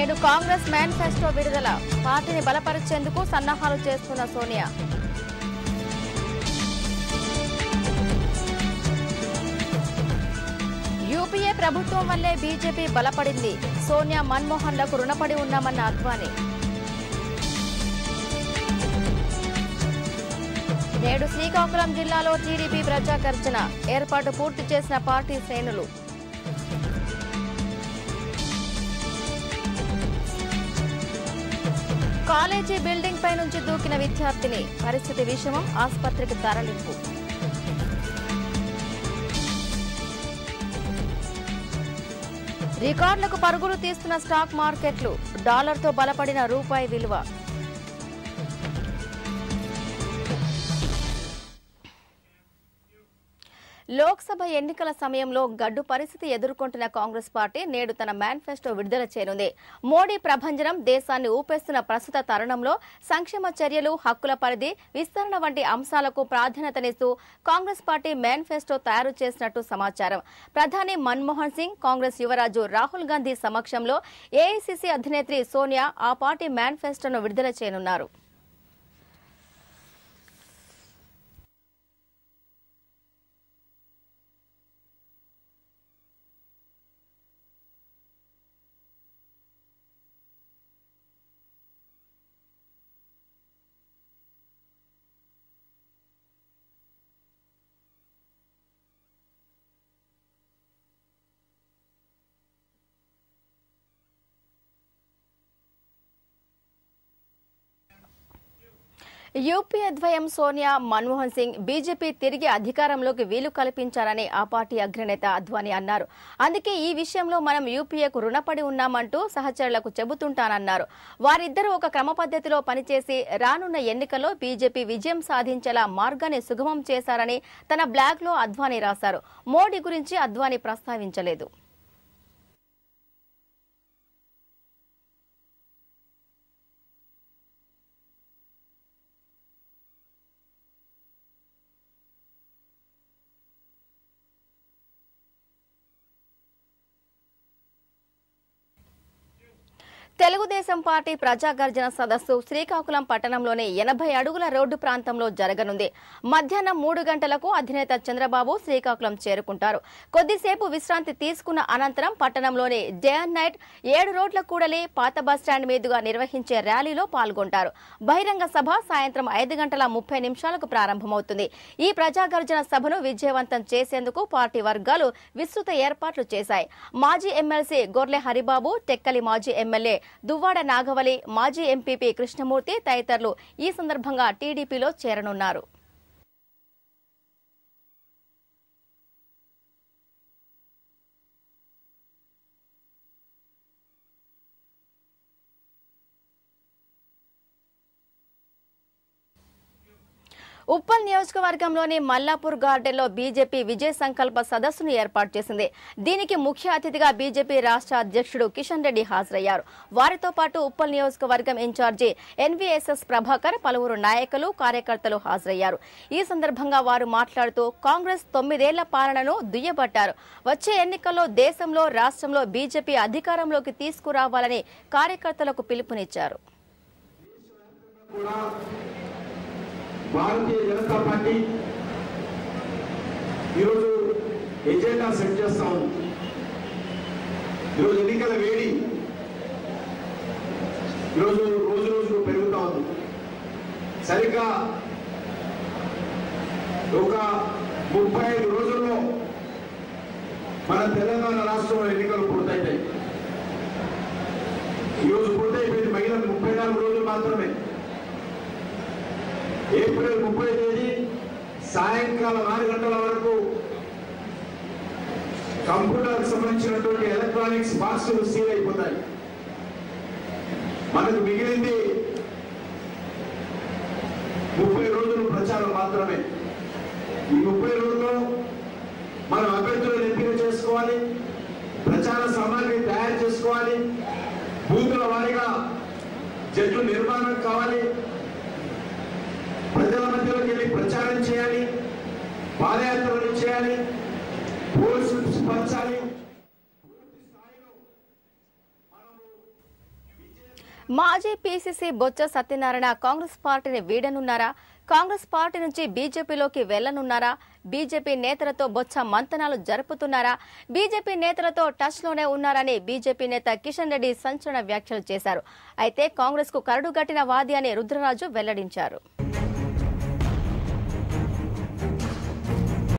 నేడు కాంగ్రెస్ మేనిఫెస్టో విడుదల పార్టీని బలపరిచేందుకు సన్నాహాలు చేస్తున్న సోనియా యూపీఏ ప్రభుత్వం వల్లే బీజేపీ బలపడింది సోనియా మన్మోహన్లకు రుణపడి ఉన్నామన్న అద్వానీ నేడు శ్రీకాకుళం జిల్లాలో టీడీపీ ప్రజాగర్జన ఏర్పాటు పూర్తి చేసిన పార్టీ శ్రేణులు కాలేజీ బిల్డింగ్ పై నుంచి దూకిన విద్యార్థిని పరిస్థితి విషమం ఆసుపత్రికి తరలింపు రికార్డులకు పరుగులు తీస్తున్న స్టాక్ మార్కెట్లు డాలర్తో బలపడిన రూపాయి విలువ లోక్సభ ఎన్నికల సమయంలో గడ్డు పరిస్థితి ఎదుర్కొంటున్న కాంగ్రెస్ పార్టీ నేడు తన మేనిఫెస్టో విడుదల చేయనుంది మోడీ ప్రభంజనం దేశాన్ని ఊపేస్తున్న ప్రస్తుత తరుణంలో సంక్షేమ చర్యలు హక్కుల పరిధి విస్తరణ వంటి అంశాలకు ప్రాధాన్యతనిస్తూ కాంగ్రెస్ పార్టీ మేనిఫెస్టో తయారు చేసినట్టు సమాచారం ప్రధాని మన్మోహన్ సింగ్ కాంగ్రెస్ యువరాజు రాహుల్ గాంధీ సమక్షంలో ఏఐసిసి అధినేత్రి సోనియా ఆ పార్టీ మేనిఫెస్టోను విడుదల చేయనున్నారు యూపీఏ ద్వయం సోనియా మన్మోహన్ సింగ్ బీజేపీ తిరిగి అధికారంలోకి వీలు కల్పించారని ఆ పార్టీ అగ్రనేత అద్వానీ అన్నారు అందుకే ఈ విషయంలో మనం యూపీఏకు రుణపడి ఉన్నామంటూ సహచరులకు చెబుతుంటానన్నారు వారిద్దరూ ఒక క్రమ పద్ధతిలో పనిచేసి రానున్న ఎన్నికల్లో బీజేపీ విజయం సాధించేలా మార్గాన్ని సుగమం చేశారని తన బ్లాగ్లో అద్వానీ రాశారు మోడీ గురించి అద్వానీ ప్రస్తావించలేదు తెలుగుదేశం పార్టీ ప్రజాగర్జన సదస్సు శ్రీకాకుళం పట్టణంలోని ఎనభై అడుగుల రోడ్డు ప్రాంతంలో జరగనుంది మధ్యాహ్నం మూడు గంటలకు అధినేత చంద్రబాబు శ్రీకాకుళం చేరుకుంటారు కొద్దిసేపు విశ్రాంతి తీసుకున్న అనంతరం పట్టణంలోని డే అండ్ నైట్ ఏడు రోడ్ల కూడలి పాత బస్టాండ్ మీదుగా నిర్వహించే ర్యాలీలో పాల్గొంటారు బహిరంగ సభ సాయంత్రం ఐదు గంటల ముప్పై నిమిషాలకు ప్రారంభమవుతుంది ఈ ప్రజాగర్జన సభను విజయవంతం చేసేందుకు పార్టీ వర్గాలు విస్తృత ఏర్పాట్లు చేశాయి మాజీ ఎమ్మెల్సీ గొర్లె హరిబాబు టెక్కలి మాజీ ఎమ్మెల్యే దువ్వాడ నాగవలి మాజీ ఎంపీపీ కృష్ణమూర్తి తదితరులు ఈ సందర్భంగా టీడీపీలో చేరనున్నారు ఉప్పల్ నియోజకవర్గంలోని మల్లాపూర్ గార్డెన్లో బీజేపీ విజయ సంకల్ప సదస్సును ఏర్పాటు చేసింది దీనికి ముఖ్య అతిథిగా బీజేపీ రాష్ట్ర అధ్యక్షుడు కిషన్ రెడ్డి హాజరయ్యారు వారితో పాటు ఉప్పల్ నియోజకవర్గం ఇన్ఛార్జి ఎన్వీఎస్ఎస్ ప్రభాకర్ పలువురు నాయకులు కార్యకర్తలు హాజరయ్యారు ఈ సందర్భంగా వారు మాట్లాడుతూ కాంగ్రెస్ తొమ్మిదేళ్ల పాలనను దుయ్యబట్టారు వచ్చే ఎన్నికల్లో దేశంలో రాష్ట్రంలో బీజేపీ అధికారంలోకి తీసుకురావాలని కార్యకర్తలకు పిలుపునిచ్చారు కూడా భారతీయ జనతా పార్టీ ఈరోజు ఎజెండా సెట్ చేస్తా ఉంది ఈరోజు ఎన్నికల వేడి ఈరోజు రోజు రోజుకు పెరుగుతా ఉంది సరిగ్గా ఒక ముప్పై ఐదు రోజుల్లో మన తెలంగాణ రాష్ట్రంలో ఎన్నికలు పూర్తయితాయి ఈరోజు పూర్తయిపోయింది మిగిలిన ముప్పై నాలుగు రోజులు మాత్రమే ఏప్రిల్ ముప్పై తేదీ సాయంకాలం ఆరు గంటల వరకు కంప్యూటర్కి సంబంధించినటువంటి ఎలక్ట్రానిక్స్ బాక్సులు సీల్ అయిపోతాయి మనకు మిగిలింది ముప్పై రోజులు ప్రచారం మాత్రమే ఈ ముప్పై రోజుల్లో మనం అభ్యర్థులను ఎంపిక చేసుకోవాలి ప్రచార సామాగ్రి తయారు చేసుకోవాలి బూతుల వారీగా జట్లు నిర్మాణం కావాలి ప్రజల మధ్యలోకి వెళ్ళి ప్రచారం చేయాలి పాదయాత్రలు చేయాలి పోలీసులు పంచాలి పూర్తి స్థాయిలో మనము మాజీ పీసీసీ బొత్స సత్యనారాయణ కాంగ్రెస్ పార్టీని వీడనున్నారా కాంగ్రెస్ పార్టీ నుంచి బీజేపీలోకి వెళ్లనున్నారా బీజేపీ నేతలతో బొత్స మంతనాలు జరుపుతున్నారా బీజేపీ నేతలతో టచ్ లోనే ఉన్నారని బీజేపీ నేత కిషన్ రెడ్డి సంచలన వ్యాఖ్యలు చేశారు అయితే కాంగ్రెస్ కు కరడుగట్టిన వాది అని రుద్రరాజు వెల్లడించారు